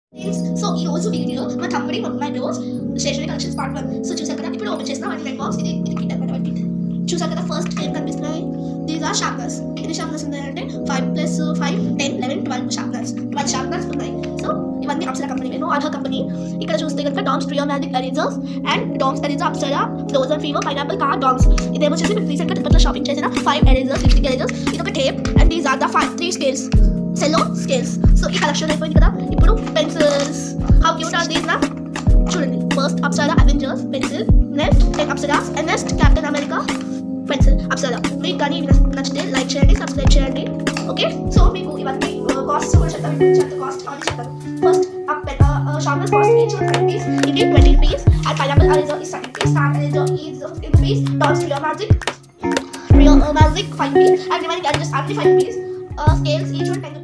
so ఈ రోజు video మా తమ్ముడి my doors stationery collections part one so చూసారు కదా ఇప్పుడు ఓపెన్ చేసిన వాటి రెడ్ బాక్స్ ఇది ఇది కిట్ అనమాట వాటి కిట్ చూసారు కదా ఫస్ట్ ఏం కనిపిస్తున్నాయి దీస్ ఆర్ షార్ప్నర్స్ ఎన్ని షార్ప్నర్స్ ఉన్నాయంటే five plus five ten eleven twelve sharpeners twelve sharpeners ఉన్నాయి సో ఇవన్నీ Apsara company no other company ఇక్కడ చూస్తే కనుక Doms trio magic erasers and Doms eraser Apsara frozen fever pineapple car Doms ఇదేమో వచ్చేసి మేము రీసెంట్గా తిరుపతిలో షాపింగ్ చేసిన ఫైవ్ ఎరేజర్స్ లిప్స్టిక్ ఎరేజర్స్ ఇది ఒక tape and these are the five three scales Cello scales so ఈ కలెక్షన్ అయిపోయింది కదా ఇప్పుడు pencils how cute are these నా చూడండి first Apsara Avengers pencil next tech Apsara and next Captain America pencil Apsara మీకు కానీ ఇవి నచ్చ- నచ్చితే లైక్ చేయండి సబ్స్క్రైబ్ చేయండి ఓకే సో మీకు ఇవన్నీ కాస్ట్ కూడా చెప్తాను చెప్తాను కాస్ట్ అని చెప్తాను first sharpener cost each one twenty piece ఇది twenty rupees and pineapple eraser is thirty rupees star eraser is fifty rupees dots real magic real magic five piece and remaining erasers అన్ని five piece scales each one ten